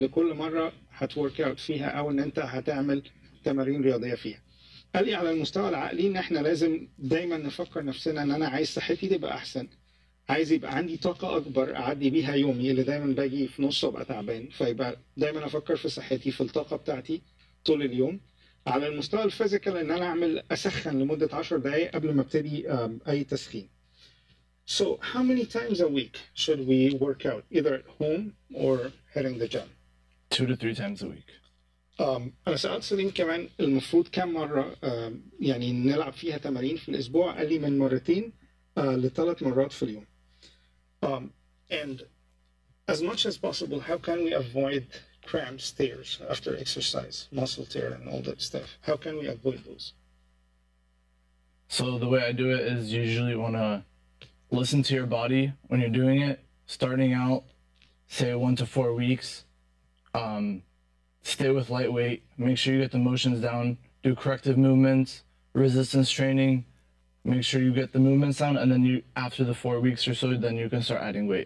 لكل مره هتورك اوت فيها او ان انت هتعمل تمارين رياضيه فيها قال لي على المستوى العقلي ان احنا لازم دايما نفكر نفسنا ان انا عايز صحتي تبقى احسن عايز يبقى عندي طاقه اكبر اعدي بيها يومي اللي دايما باجي في نصه ابقى تعبان فيبقى دايما افكر في صحتي في الطاقه بتاعتي طول اليوم على المستوى الفيزيكال ان انا اعمل اسخن لمده 10 دقائق قبل ما ابتدي um, اي تسخين So how many times a week should we work out either at home or hitting the gym? Two to three times a week. Um, انا سالت سليم كمان المفروض كم مره um, يعني نلعب فيها تمارين في الاسبوع قال لي من مرتين uh, لثلاث مرات في اليوم um, and as much as possible how can we avoid cramps tears after exercise muscle tear and all that stuff how can we avoid those So the way I do it is usually want to listen to your body when you're doing it. Starting out, say one to four weeks. Um, stay with lightweight. Make sure you get the motions down. Do corrective movements, resistance training. Make sure you get the movements down, and then you after the four weeks or so, then you can start adding weight.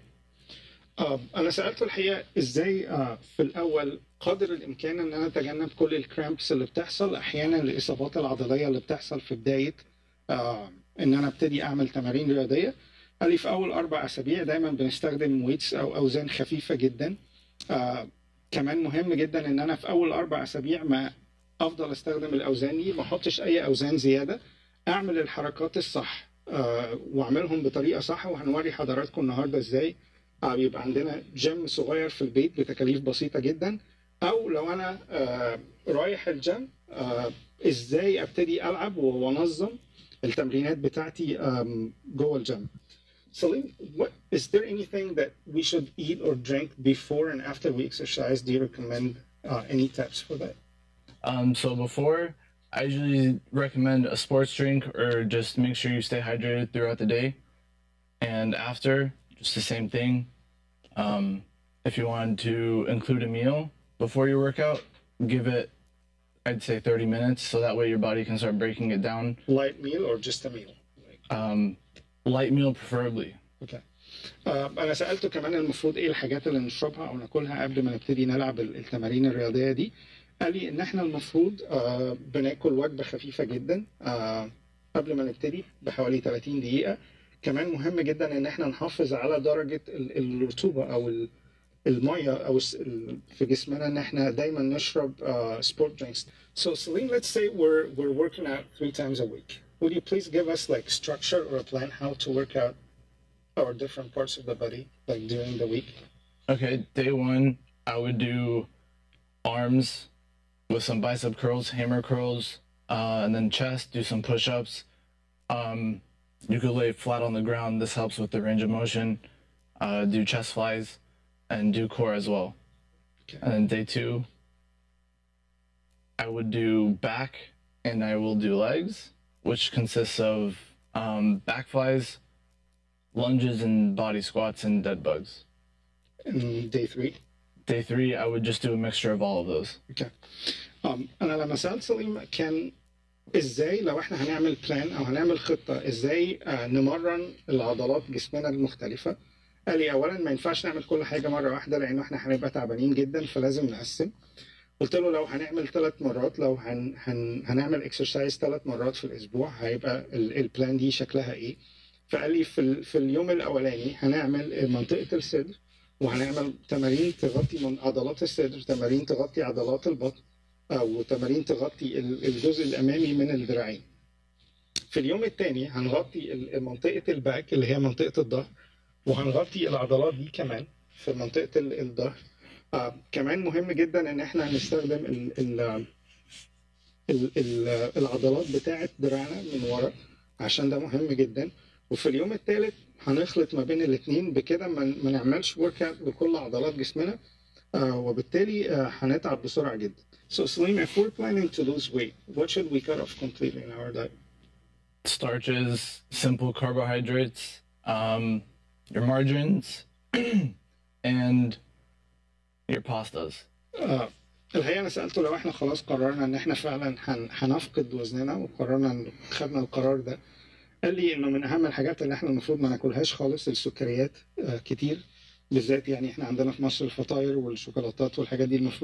آه، انا سالته الحقيقه ازاي آه، في الاول قدر الامكان ان انا اتجنب كل الكرامبس اللي بتحصل احيانا الاصابات العضليه اللي بتحصل في بدايه آه، ان انا ابتدي اعمل تمارين رياضيه قال لي في اول اربع اسابيع دايما بنستخدم ويتس او اوزان خفيفه جدا آه، كمان مهم جدا ان انا في اول اربع اسابيع ما افضل استخدم الاوزان دي ما احطش اي اوزان زياده اعمل الحركات الصح آه، واعملهم بطريقه صح وهنوري حضراتكم النهارده ازاي آه، بيبقى عندنا جيم صغير في البيت بتكاليف بسيطه جدا او لو انا آه، رايح الجيم آه، ازاي ابتدي العب وانظم التمرينات بتاعتي آم، جوه الجيم Salim, what is there anything that we should eat or drink before and after we exercise? Do you recommend uh, any tips for that? Um, so before, I usually recommend a sports drink or just make sure you stay hydrated throughout the day. And after, just the same thing. Um, if you wanted to include a meal before your workout, give it, I'd say 30 minutes, so that way your body can start breaking it down. Light meal or just a meal? Like, Um, light meal preferably. اوكي آه، انا سالته كمان المفروض ايه الحاجات اللي نشربها او ناكلها قبل ما نبتدي نلعب ال- التمارين الرياضيه دي قال لي ان احنا المفروض آه، بناكل وجبه خفيفه جدا آه، قبل ما نبتدي بحوالي 30 دقيقه كمان مهم جدا ان احنا نحافظ على درجه ال- الرطوبه او ال- الميه او الس- ال- في جسمنا ان احنا دايما نشرب سبورت درينكس So Celine, let's say we're we're working out three times a week. Would you please give us like structure or a plan how to work out our different parts of the body like during the week? Okay, day one, I would do arms with some bicep curls, hammer curls, uh, and then chest, do some push ups. Um, you could lay flat on the ground. This helps with the range of motion. Uh, do chest flies and do core as well. Okay. And then day two, I would do back and I will do legs, which consists of um, back flies, lunges, and body squats and dead bugs. And day three. Day three, I would just do a mixture of all of those. Okay. Um, انا لما سالت سليم كان ازاي لو احنا هنعمل بلان او هنعمل خطه ازاي آه، نمرن العضلات جسمنا المختلفه قال لي اولا ما ينفعش نعمل كل حاجه مره واحده لانه احنا هنبقى تعبانين جدا فلازم نقسم قلت له لو هنعمل ثلاث مرات لو هن هن هنعمل اكسرسايز ثلاث مرات في الاسبوع هيبقى ال- البلان دي شكلها ايه فقال لي في ال- في اليوم الاولاني هنعمل منطقه الصدر وهنعمل تمارين تغطي من عضلات الصدر تمارين تغطي عضلات البطن او تمارين تغطي ال- الجزء الامامي من الذراعين في اليوم الثاني هنغطي ال- منطقه الباك اللي هي منطقه الظهر وهنغطي العضلات دي كمان في منطقه ال- الظهر آه كمان مهم جدا ان احنا هنستخدم ال ال ال ال العضلات بتاعه دراعنا من ورا عشان ده مهم جدا وفي اليوم الثالث هنخلط ما بين الاثنين بكده ما ما نعملش ورك اوت لكل عضلات جسمنا آه وبالتالي آه هنتعب بسرعه جدا. So Salim, if we're planning to lose weight, what should we cut off completely in our diet? Starches, simple carbohydrates, um, your margarines, and your pastas. آه الحقيقه انا سالته لو احنا خلاص قررنا ان احنا فعلا هن هنفقد وزننا وقررنا ان خدنا القرار ده قال لي انه من اهم الحاجات اللي احنا المفروض ما ناكلهاش خالص السكريات آه كتير بالذات يعني احنا عندنا في مصر الفطاير والشوكولاتات والحاجات دي المفروض